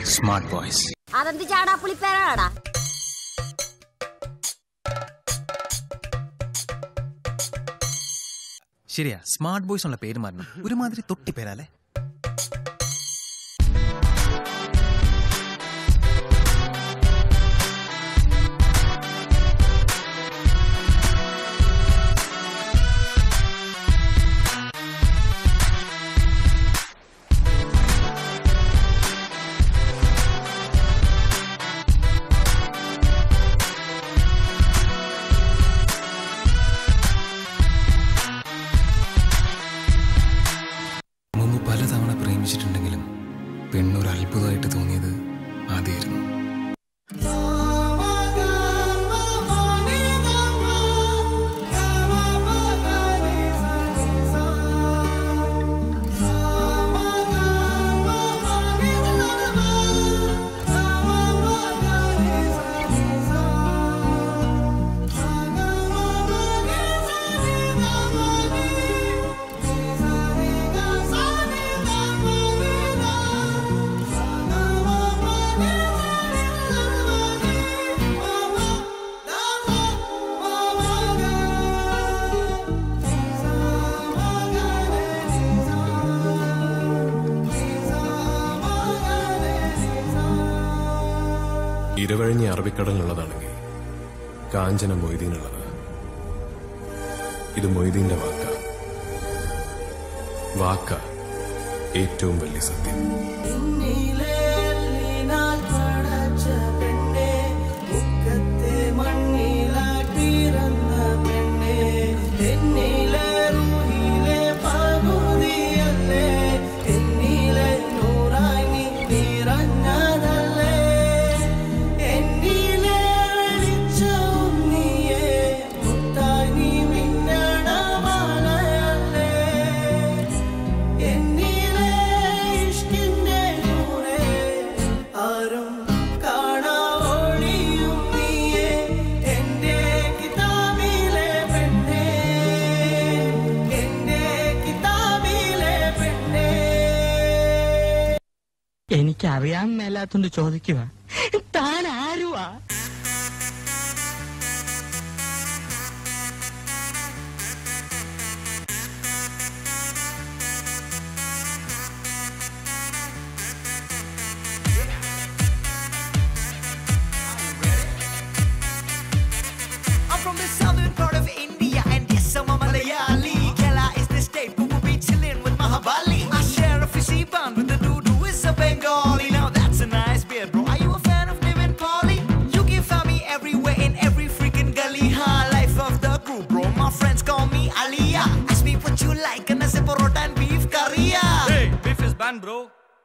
Smart boys അതെന്ത് ചാടാപ്പുളിപ്പേരാടാ ശരിയാ smart boys ഉള്ള പേര് മാറണം ഒരുമാതിരി തൊട്ടി പേരല്ലേ മുമ്പ് പലതവണ പ്രേമിച്ചിട്ടുണ്ടെങ്കിലും പെണ്ണൊരു അത്ഭുതമായിട്ട് തോന്നിയത് ആദ്യമായിരുന്നു ഇരവഴിഞ്ഞ അറബിക്കടലിനുള്ളതാണെങ്കിൽ കാഞ്ചന മൊയ്തീനുള്ളത് ഇത് മൊയ്തീന്റെ വാക്ക വാക്ക ഏറ്റവും വലിയ സത്യം എനിക്കറിയാൻ മേലാത്തോണ്ട് ചോദിക്കുക താൻ ആരുവാ I'm from the southern part of India, and yes, I'm a Malayali. Kerala is the state who will be chilling with Mahabali. I share a fishy bond with the dude who is a Bengali. Now that's a nice beard, bro. Are you a fan of Niven Polly? You can find me everywhere in every freaking gully. Huh? Life of the group, bro. My friends call me Aliyah. Ask me what you like, and I say parota and beef curry. Hey, beef is banned, bro.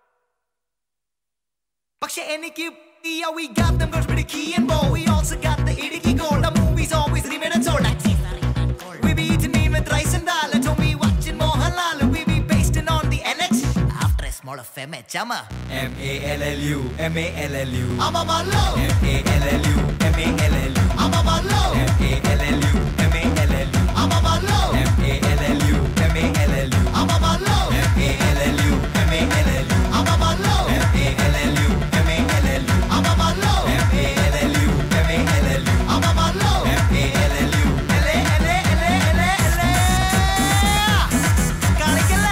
പക്ഷെ എനിക്ക് yeah, we got them girls with the key and ball. We also got the idicky gold. The movies always remade and sold. We be eating meat with rice and dal. And told me watching Mohanlal. We be pasting on the NH. After a small FM, chama. M A L L U M A L L U I'm a malo. M A L L U M A L L U I'm a malo. M A L L U M A L L U I'm a malo. M A L L U M A L L U I'm a malo. M A L L U M A L L U I'm a malo. M A L L U M A L L U I'm a malo. M A L L U M A L L U I'm a malo. M A L L U Ele, ele, ele, ele, ele. കളിക്കല്ലേ?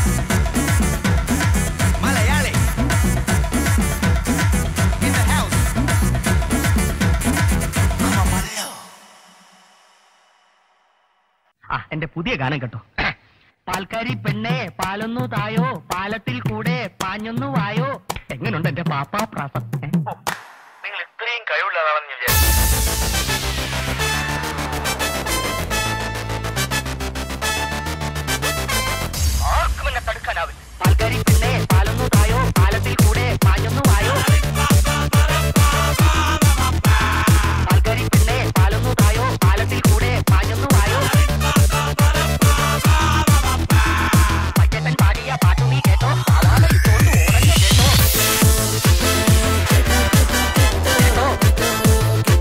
Malayali. In the house. I'm a malo. ആ എന്റെ പുതിയ ഗാനം കേട്ടോ പാൽക്കാരി പെണ്ണെ പാലൊന്നു തായോ പാലത്തിൽ കൂടെ പാഞ്ഞൊന്നു വായോ എങ്ങനുണ്ട് എന്റെ പാപ്പാ പ്രാസം ഏ? നിങ്ങൾ ഇത്രയും കഴിവുള്ളതാണെന്ന് ഞാൻ വിചാരിച്ചു ആർക്കും എന്നെ തടുക്കാനാവില്ല പാൽക്കാരി പെണ്ണെ പാലൊന്നു തായോ പാലത്തിൽ കൂടെ പാഞ്ഞൊന്നു വായോ പാൽക്കാരി പെണ്ണെ പാലൊന്നു തായോ പാലത്തിൽ കൂടെ പാഞ്ഞൊന്നു വായോ പച്ചപ്പൻ പാടിയ പാട്ടു നീ കേട്ടോ അതാണ് ഇട്ടോണ്ട് ഓടഞ്ഞ കേട്ടോ കേട്ടോ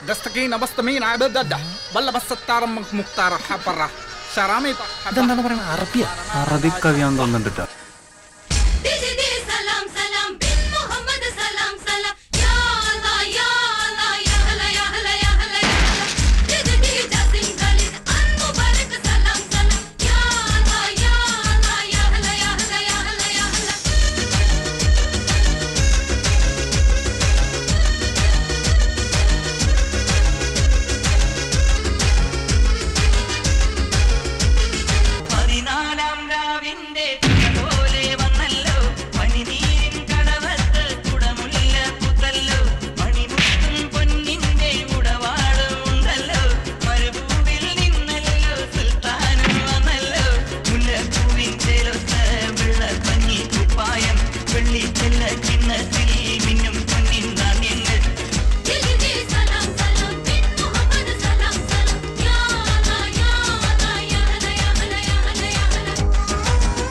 دستقين بستمين عبدد بل بس التارم مختار حبرة شرامي ഇതെന്താണ് പറയുന്നത് അറബിയ അറബി കവിയാന്ന് തോന്നുന്നുണ്ട് ട്ടോ. സലാം സലാം ബിൻ മുഹമ്മദ് സലാം സലാം യാ അല്ലാ യാ അല്ലാ യാ ഹല യാ ഹല യാ ഹല യാ ഹല ജിദ്ദി ജാസിം ഖാലിദ് അൻ മുബാരക് സലാം സലാം യാ അല്ലാ യാ അല്ലാ യാ ഹല യാ ഹല യാ ഹല യാ ഹല പതിനാലാം രാവിന്റെ പോലെ വന്നല്ലോ പനിനീരിൻ കടവത്ത് കുടമുല്ല പുത്തല്ലോ മണിമുത്തും പൊന്നിന്റെ ഉടവാളും ഉണ്ടല്ലോ മരുഭൂവിൽ നിന്നല്ലോ സുൽത്താനും വന്നല്ലോ മുല്ലപ്പൂവിൻ ചേലൊത്ത വെള്ളപ്പഞ്ഞി കുപ്പായം വെള്ളി ചെല്ല ചിന്നത്തിൽ മിന്നും പൊന്നിൻ നാണ്യങ്ങൾ ജിദ്ദി സലാം സലാം ബിൻ മുഹമ്മദ് സലാം സലാം യാ അല്ലാ യാ അല്ലാ യാ ഹല യാ ഹല യാ ഹല യാ ഹല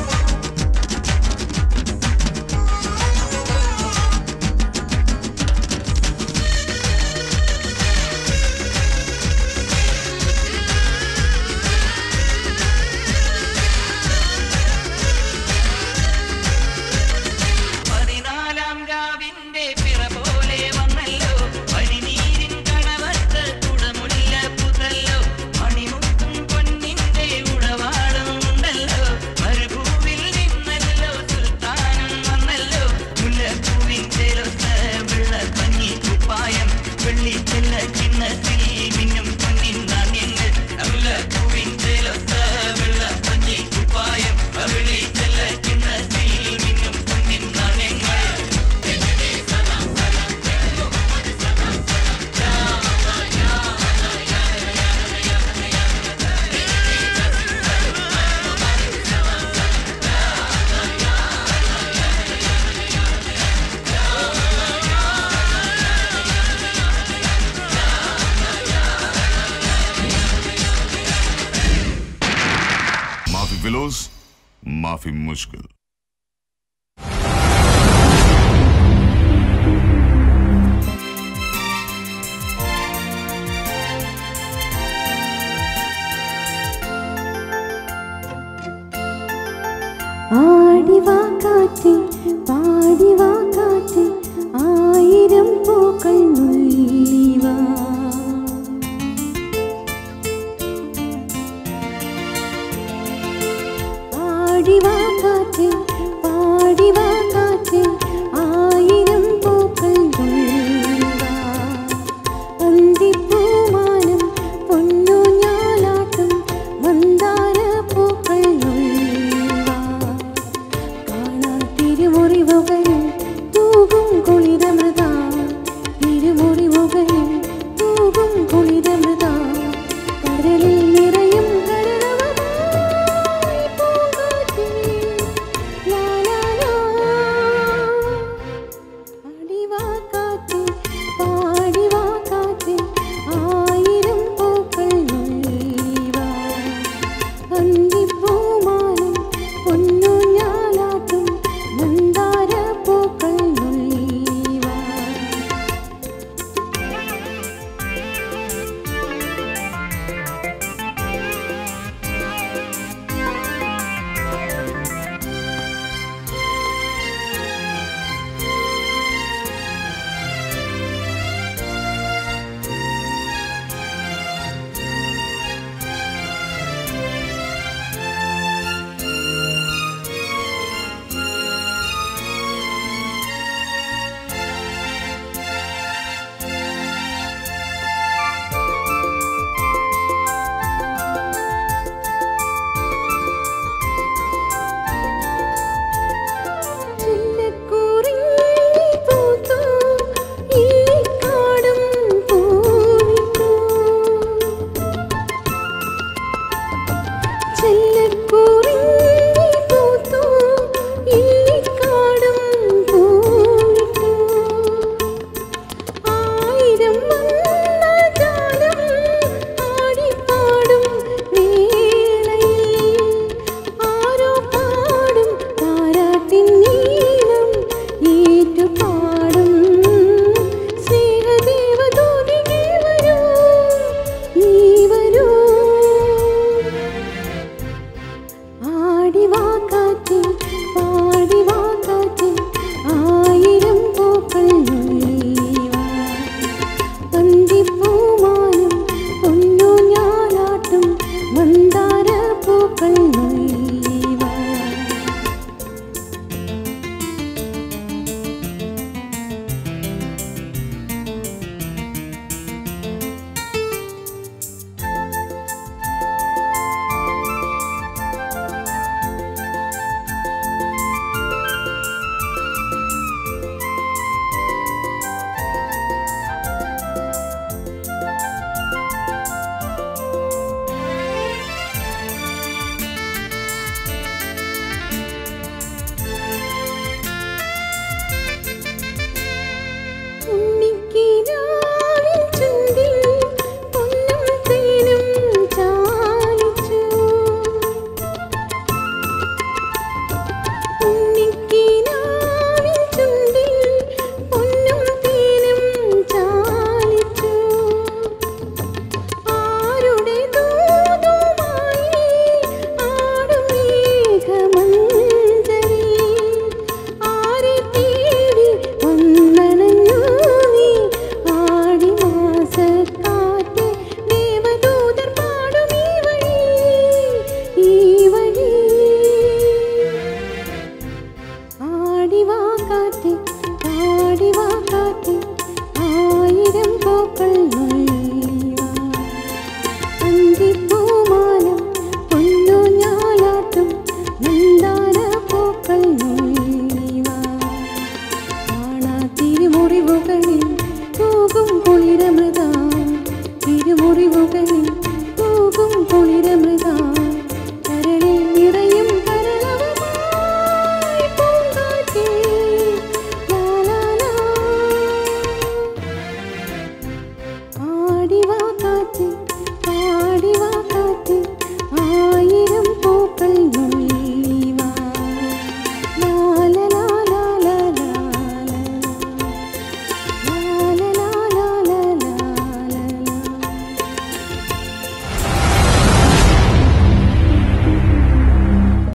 പതിനാലാം രാവിന്റെ പിറ പോലെ വന്നല്ലോ പനിനീരിൻ കണവത്ത് കുടമുല്ല പുതല്ലോ മണിമുത്തും പൊന്നിന്റെ ഉടവാളും ഉണ്ടല്ലോ മരുഭൂവിൽ നിന്നല്ലോ സുൽത്താനും വന്നല്ലോ മുല്ലപ്പൂവിൻ ചേലൊത്ത വെള്ളപ്പഞ്ഞി കുപ്പായം വെള്ളി ചെല്ല ചിന്നത്തിൽ മിന്നും പൊന്നിൻ നാണ്യങ്ങൾ മുല്ലപ്പൂവിൻ ചേലൊത്ത വെള്ളപ്പഞ്ഞി കുപ്പായം വെള്ളി ചെല്ല ചിന്നത്തിൽ മിന്നും പൊന്നിൻ നാണ്യങ്ങൾ माफी फिलोज माफी मुश्किल ആടിവാ കാറ്റ് പാടിവാ കാറ്റ് ആയിരം പൂക്കൾ നുള്ളിവാ പാടിവാ കാറ്റ് പാടിവാ കാറ്റ് ആയിരം പൂക്കൾ നുള്ളിവാ അന്തിപ്പൂമാനം പൊന്നു ഞാലാട്ടും മന്ദാര പൂക്കൾ നുള്ളിവാ കാണാൻ തിരുമുറിവുകൾ